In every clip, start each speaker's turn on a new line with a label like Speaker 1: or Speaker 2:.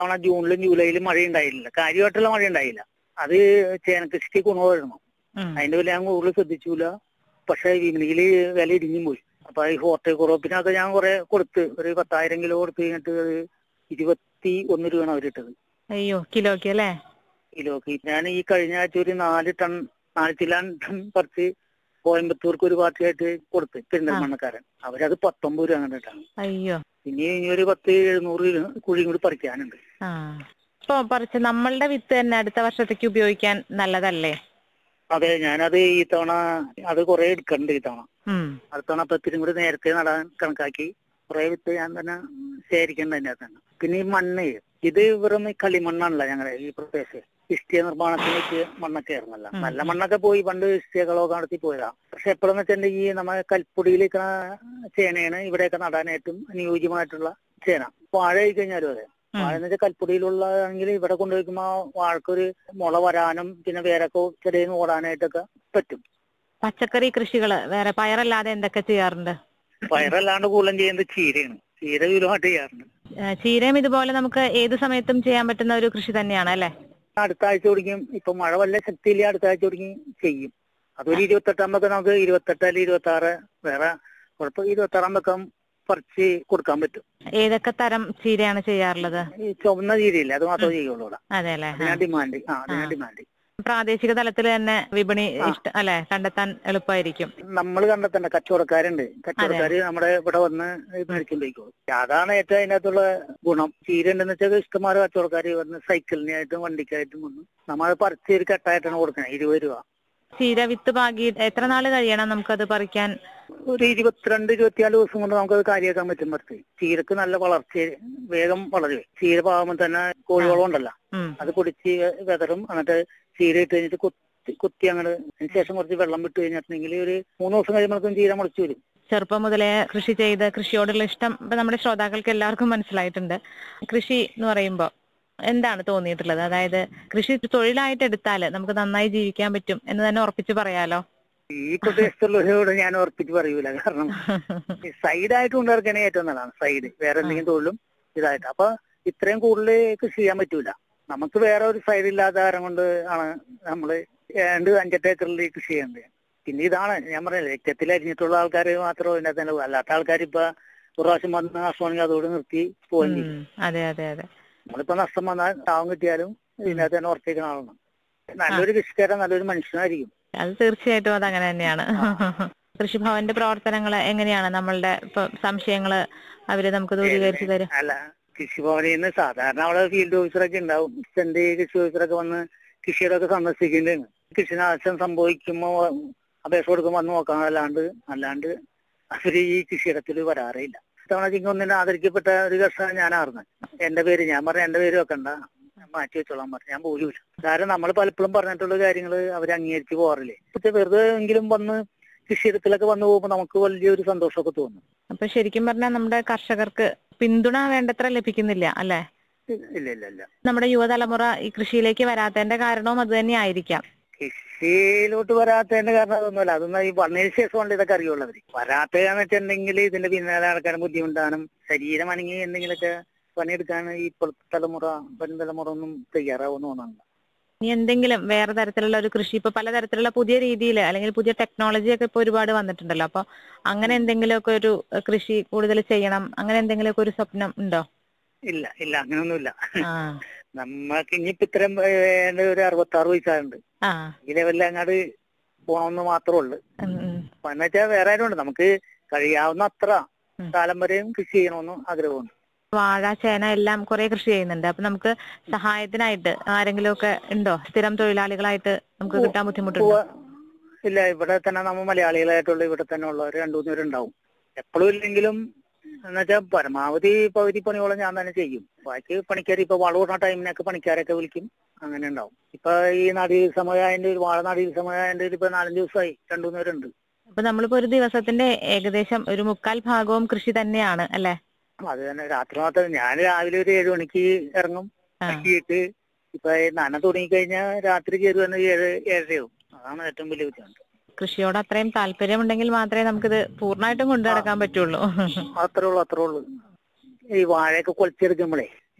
Speaker 1: തവണ ജൂണിലും ജൂലൈയിലും മഴ ഉണ്ടായില്ല കാര്യമായിട്ടുള്ള മഴ ഉണ്ടായില്ല അത് ചേനക്കൃഷിക്ക് ഗുണമായിരുന്നു
Speaker 2: ഉം.
Speaker 1: അതിന്റെ വില ഞാൻ കൂടുതൽ ശ്രദ്ധിച്ചില്ല പക്ഷെ വിപണിയിൽ വില ഇടിഞ്ഞും പോയി അപ്പൊ ഈ ഹോർട്ടിക്കോറോപ്പിനൊക്കെ ഞാൻ കുറെ കൊടുത്ത് ഒരു പത്തായിരം കിലോ കൊടുത്ത് കഴിഞ്ഞിട്ട് അത് ഇരുപത്തി ഒന്ന് രൂപയാണ് അവരിട്ടത്
Speaker 2: അയ്യോ കിലോക്ക് അല്ലേ
Speaker 1: കിലോക്ക് ഞാൻ ഈ കഴിഞ്ഞ ആഴ്ച ഒരു നാല് ടൺ നാല് ചില്ലാൻ ടൺ പറിച്ച് കോയമ്പത്തൂർക്ക് ഒരു പാർട്ടിയായിട്ട് കൊടുത്ത് പെരിന്തൽമണ്ണക്കാരൻ അവരത് പത്തൊമ്പത് രൂപ കണ്ടിട്ടാണ്
Speaker 2: അയ്യോ
Speaker 1: ഇനി ഇനി ഒരു പത്ത് എഴുന്നൂറ് കുഴിയും കൂടി പറിക്കാനുണ്ട്
Speaker 2: ആ ഇപ്പൊ പറിച്ച് നമ്മളുടെ വിത്ത് തന്നെ അടുത്ത വർഷത്തേക്ക് ഉപയോഗിക്കാൻ നല്ലതല്ലേ
Speaker 1: അതെ ഞാനത് ഈ തവണ അത് കുറെ എടുക്കണ്ട് ഈ തവണ
Speaker 2: ഉം
Speaker 1: അടുത്ത തവണ അപ്പൊ ഇത്തിരി കൂടി നേരത്തെ നടാൻ കണക്കാക്കി കുറെ വിത്ത് ഞാൻ തന്നെ ശേഖരിക്കേണ്ട അതിനകത്ത് തന്നെ പിന്നെ ഈ മണ്ണ് ഇത് വെറും ഈ കളിമണ്ണാണല്ലോ ഞങ്ങളുടെ ഈ പ്രദേശം ഇഷ്ടിയ നിർമ്മാണത്തിലേക്ക് മണ്ണൊക്കെ ആയിരുന്നല്ല
Speaker 2: ഉം.
Speaker 1: നല്ല മണ്ണൊക്കെ പോയി പണ്ട് ഇഷ്ടിയകളൊക്കെ നടത്തി പോയതാ പക്ഷെ എപ്പോഴെന്ന് വെച്ചിട്ടുണ്ടെങ്കിൽ ഈ നമ്മുടെ കൽപ്പൊടിയിലേക്ക് ചേനയാണ് ഇവിടെയൊക്കെ നടാനായിട്ടും അനുയോജ്യമായിട്ടുള്ള ചേന വാഴ ആയി കഴിഞ്ഞാലും അതെ
Speaker 2: ഉം.
Speaker 1: വാഴ എന്ന് വെച്ചാൽ കൽപ്പൊടിയിലുള്ളതാണെങ്കിൽ ഇവിടെ കൊണ്ടുവയ്ക്കുമ്പോ വാഴക്കൊരു മുള വരാനും പിന്നെ വേരൊക്കെ ചെടിയിൽ ഓടാനായിട്ടൊക്കെ പറ്റും
Speaker 2: പച്ചക്കറി കൃഷികള് വേറെ പയറല്ലാതെ എന്തൊക്കെ ചെയ്യാറുണ്ട്
Speaker 1: പയറല്ലാണ്ട് കൂടുതലും ചെയ്യുന്നത് ചീരയാണ് ചീര വിപുലമായിട്ട് ചെയ്യാറുണ്ട്
Speaker 2: ഏ, ചീരയും ഇതുപോലെ നമുക്ക് ഏത് സമയത്തും ചെയ്യാൻ പറ്റുന്ന ഒരു കൃഷി തന്നെയാണ് അല്ലെ
Speaker 1: അടുത്ത ആഴ്ച തുടങ്ങിയും ഇപ്പൊ മഴ വല്ല ശക്തിയില്ല അടുത്ത ആഴ്ച തുടങ്ങി ചെയ്യും അതൊരു ഇരുപത്തെട്ടാകുമ്പോ നമുക്ക് ഇരുപത്തെട്ട് അല്ലെങ്കിൽ ഇരുപത്തി ആറ് വേറെ കുഴപ്പം ഇരുപത്തി ആറാകുമ്പോ പറിച്ച് കൊടുക്കാൻ പറ്റും
Speaker 2: ഏതൊക്കെ തരം ചീരയാണ് ചെയ്യാറുള്ളത്
Speaker 1: ഈ ചുവന്ന ചീരയില്ല അത് മാത്രമേ ചെയ്യുള്ളൂ ഇവിടെ
Speaker 2: അതെ അല്ലെ
Speaker 1: അതിനാ ഡിമാൻഡ് ആ അതിനാ
Speaker 2: ആ.
Speaker 1: ഡിമാൻഡ്
Speaker 2: പ്രാദേശിക തലത്തിൽ തന്നെ വിപണി
Speaker 1: ആ.
Speaker 2: ഇഷ്ട അല്ലെ കണ്ടെത്താൻ എളുപ്പമായിരിക്കും
Speaker 1: നമ്മൾ കണ്ടെത്തണ്ട കച്ചവടക്കാരുണ്ട് കച്ചവടക്കാര് നമ്മുടെ ഇവിടെ വന്ന് മേടിച്ചുകൊണ്ട് പോയിക്കോളും അതാണ് ഏറ്റവും അതിനകത്തുള്ള ഗുണം ചീര ഉണ്ടെന്ന് വെച്ചാൽ ഇഷ്ടംമാരെ കച്ചവടക്കാര് വന്ന് സൈക്കിളിനായിട്ടും വണ്ടിക്കായിട്ടും വന്ന് നമ്മൾ പറിച്ച് ഒരു കെട്ടായിട്ടാണ് കൊടുക്കുന്നത് ഇരുപത് രൂപ
Speaker 2: ചീര വിത്ത് പാകി എത്ര നാള് കഴിയണം നമുക്കത് പറിക്കാൻ
Speaker 1: ഒരു ഇരുപത്തിരണ്ട് ഇരുപത്തിനാല് ദിവസം കൊണ്ട് നമുക്കത് കാര്യമാക്കാൻ പറ്റും പറിച്ച് ചീരക്ക് നല്ല വളർച്ച വേഗം വളരുവേ ചീര പാകുമ്പോൾ തന്നെ കോഴിവളം ഉണ്ടല്ലോ
Speaker 2: ഉം.
Speaker 1: അത് പൊടിച്ച് വെതറും എന്നിട്ട് ചീര ഇട്ട് കഴിഞ്ഞിട്ട് കുത്തി കുത്തി അങ്ങോട്ട് അതിന് ശേഷം കുറച്ച് വെള്ളം വിട്ട് കഴിഞ്ഞിട്ടുണ്ടെങ്കിൽ ഒരു മൂന്ന് ദിവസം കഴിയുമ്പോഴേക്കും ചീര മുളച്ചു വരും
Speaker 2: ചെറുപ്പം മുതലേ കൃഷി ചെയ്ത് കൃഷിയോടുള്ള ഇഷ്ടം ഇപ്പൊ നമ്മുടെ ശ്രോതാക്കൾക്ക് എല്ലാവർക്കും മനസ്സിലായിട്ടുണ്ട് കൃഷി എന്ന് പറയുമ്പോൾ എന്താണ് തോന്നിയിട്ടുള്ളത് അതായത് കൃഷി തൊഴിലായിട്ട് എടുത്താൽ നമുക്ക് നന്നായി ജീവിക്കാൻ പറ്റും എന്ന് തന്നെ ഉറപ്പിച്ച് പറയാലോ
Speaker 1: ഈ പ്രദേശത്തുള്ളവരോട് ഞാൻ ഉറപ്പിച്ച് പറയൂല കാരണം സൈഡായിട്ട് കൊണ്ടുനടക്കണേ ഏറ്റവും നല്ലതാണ് സൈഡ് വേറെ എന്തെങ്കിലും തൊഴിലും ഇതായിട്ട് അപ്പൊ ഇത്രയും കൂടുതൽ കൃഷി ചെയ്യാൻ പറ്റൂല നമുക്ക് വേറെ ഒരു സൈഡ് ഇല്ലാത്ത കാരണം കൊണ്ട് ആണ് നമ്മള് രണ്ട് അഞ്ചെട്ട് ഏക്കറിൽ കൃഷി ചെയ്യുന്നത് പിന്നെ ഇതാണ് ഞാൻ പറഞ്ഞില്ലേ രക്തത്തിൽ അരിഞ്ഞിട്ടുള്ള ആൾക്കാർ മാത്രമേ ഇതിനകത്ത് തന്നെ ഉള്ളൂ. അല്ലാത്ത ആൾക്കാർ ഇപ്പൊ ഒരു പ്രാവശ്യം വന്ന് നഷ്ടമാണെങ്കിൽ അതോട് നിർത്തി പോവുകയും ചെയ്യും
Speaker 2: ഉം. അതെ അതെ അതെ
Speaker 1: നമ്മളിപ്പോ നഷ്ടം വന്നാൽ താവം കിട്ടിയാലും ഇതിനകത്ത് തന്നെ ഉറപ്പിക്കുന്ന ആളാണ് നല്ലൊരു കൃഷിക്കാരൻ നല്ലൊരു മനുഷ്യനായിരിക്കും
Speaker 2: അത് തീർച്ചയായിട്ടും അത് അങ്ങനെ തന്നെയാണ് കൃഷിഭവന്റെ പ്രവർത്തനങ്ങൾ എങ്ങനെയാണ് നമ്മളുടെ ഇപ്പൊ സംശയങ്ങള് അവര് നമുക്ക് ദൂരീകരിച്ചു തരും
Speaker 1: അല്ല കൃഷിഭവനിൽ നിന്ന് സാധാരണ അവിടെ ഫീൽഡ് ഓഫീസറൊക്കെ ഉണ്ടാവും സെന്റ് കൃഷി ഓഫീസറൊക്കെ വന്ന് കൃഷിയിടമൊക്കെ സന്ദർശിക്കേണ്ടതാണ് കൃഷിനാശം സംഭവിക്കുമ്പോ അപേക്ഷ കൊടുക്കുമ്പോൾ വന്ന് നോക്കണം അല്ലാണ്ട് അല്ലാണ്ട് അവര് ഈ കൃഷിയിടത്തിൽ വരാറേ ഇല്ല ഇത്തവണ ചിങ്ങൊന്നിന് ആദരിക്കപ്പെട്ട ഒരു കർഷകൻ ഞാനായിരുന്നു എന്റെ പേര് ഞാൻ പറഞ്ഞ എന്റെ പേര് വെക്കണ്ട ഞാൻ മാറ്റി വെച്ചോളാൻ പറഞ്ഞു ഞാൻ പോലുമില്ല കാരണം നമ്മൾ പലപ്പോഴും പറഞ്ഞിട്ടുള്ള കാര്യങ്ങൾ അവർ അംഗീകരിച്ച് പോകാറില്ലേ പക്ഷെ വെറുതെ എങ്കിലും വന്ന് കൃഷിയിടത്തിലൊക്കെ വന്ന് പോകുമ്പോൾ നമുക്ക് വലിയൊരു സന്തോഷമൊക്കെ തോന്നും
Speaker 2: അപ്പൊ ശരിക്കും പറഞ്ഞാൽ നമ്മുടെ കർഷകർക്ക് പിന്തുണ വേണ്ടത്ര ലഭിക്കുന്നില്ല അല്ലെ
Speaker 1: ഇല്ല ഇല്ല ഇല്ല
Speaker 2: നമ്മുടെ യുവതലമുറ ഈ കൃഷിയിലേക്ക് വരാത്തതിന്റെ കാരണവും അത് തന്നെ ആയിരിക്കാം
Speaker 1: കൃഷിയിലോട്ട് വരാത്തതിന്റെ കാരണം അതൊന്നുമല്ല അതൊന്നും ഈ വന്നതിന് ശേഷമല്ല ഇതൊക്കെ അറിയുള്ളൂ അവര് വരാത്തതെന്ന് വെച്ചിട്ടുണ്ടെങ്കിൽ ഇതിന്റെ പിന്നാലെ നടക്കാൻ ബുദ്ധിമുട്ടാനും ശരീരം അനങ്ങി എന്തെങ്കിലുമൊക്കെ പണിയെടുക്കാൻ ഈ ഇപ്പോഴത്തെ തലമുറ വരും തലമുറ ഒന്നും തയ്യാറാവുന്ന തോന്നുന്നില്ല
Speaker 2: ഇനി എന്തെങ്കിലും വേറെ തരത്തിലുള്ള ഒരു കൃഷി ഇപ്പൊ പലതരത്തിലുള്ള പുതിയ രീതിയിൽ അല്ലെങ്കിൽ പുതിയ ടെക്നോളജി ഒക്കെ ഇപ്പൊ ഒരുപാട് വന്നിട്ടുണ്ടല്ലോ അപ്പൊ അങ്ങനെ എന്തെങ്കിലുമൊക്കെ ഒരു ഏഹ്, കൃഷി കൂടുതൽ ചെയ്യണം അങ്ങനെ എന്തെങ്കിലുമൊക്കെ ഒരു സ്വപ്നം ഉണ്ടോ
Speaker 1: ഇല്ല ഇല്ല അങ്ങനെയൊന്നുമില്ല
Speaker 2: ആ
Speaker 1: നമ്മക്ക് ഇനിയിപ്പോ ഇത്രയും ഏതാണ്ട് ഒരു അറുപത്തി ആറ് വയസ്സായുണ്ട്
Speaker 2: ആ
Speaker 1: ഈ ലെവലിൽ അങ്ങോട്ട് പോകണമെന്ന് മാത്രമേ ഉള്ളൂ
Speaker 2: ഉം, ഉം.
Speaker 1: അപ്പൊ എന്ന് വെച്ചാൽ വേറെ ആരും ഉണ്ട് നമുക്ക് കഴിയാവുന്ന അത്ര
Speaker 2: ഉം.
Speaker 1: കാലം വരെയും കൃഷി ചെയ്യണമെന്ന് ആഗ്രഹമുണ്ട്
Speaker 2: വാഴ ചേന എല്ലാം കുറെ കൃഷി ചെയ്യുന്നുണ്ട് അപ്പൊ നമുക്ക് സഹായത്തിനായിട്ട് ആരെങ്കിലും ഒക്കെ ഉണ്ടോ സ്ഥിരം തൊഴിലാളികളായിട്ട് നമുക്ക് കിട്ടാൻ ബുദ്ധിമുട്ടുണ്ടോ
Speaker 1: ഉവ്വ്. ഇല്ല ഇവിടെ തന്നെ നമ്മൾ മലയാളികളായിട്ടുള്ള ഇവിടെ തന്നെ ഉള്ളവർ രണ്ടു മൂന്ന് പേരുണ്ടാവും എപ്പോഴും ഇല്ലെങ്കിലും എന്നുവെച്ചാൽ പരമാവധി പകുതി പണിയോളം ഞാൻ തന്നെ ചെയ്യും ബാക്കി പണിക്കാർ ഇപ്പൊ വളവിടുന്ന ടൈമിനൊക്കെ പണിക്കാരൊക്കെ വിളിക്കും അങ്ങനെ ഉണ്ടാവും ഇപ്പൊ ഈ നടി സമയത്തിന്റെ ഒരു വാഴ നടി സമയത്തിന്റെ ഇപ്പൊ നാലഞ്ച് ദിവസമായി രണ്ടു മൂന്ന് പേരുണ്ട്
Speaker 2: അപ്പൊ നമ്മളിപ്പോ ഒരു ദിവസത്തിന്റെ ഏകദേശം ഒരു മുക്കാൽ ഭാഗവും കൃഷി തന്നെയാണ് അല്ലെ
Speaker 1: അത് തന്നെ രാത്രി മാത്രം ഞാൻ രാവിലെ ഒരു ഏഴു മണിക്ക് ഇറങ്ങും
Speaker 2: ആ.
Speaker 1: കൃഷിയിട്ട് ഇപ്പൊ നന തുടങ്ങിക്കഴിഞ്ഞാൽ രാത്രി കയറി വന്ന് ഏഴ് ഏഴരയാവും അതാണ് ഏറ്റവും വലിയ ബുദ്ധിമുട്ട്
Speaker 2: കൃഷിയോട് അത്രയും താല്പര്യമുണ്ടെങ്കിൽ മാത്രമേ നമുക്കിത് പൂർണ്ണമായിട്ടും കൊണ്ടു നടക്കാൻ പറ്റുള്ളൂ
Speaker 1: അത്രേ ഉള്ളൂ അത്രേ ഉള്ളൂ ഈ വാഴയൊക്കെ കൊളിച്ചെടുക്കുമ്പോഴേ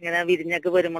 Speaker 1: ഇങ്ങനെ വിരിഞ്ഞൊക്കെ വരുമ്പോൾ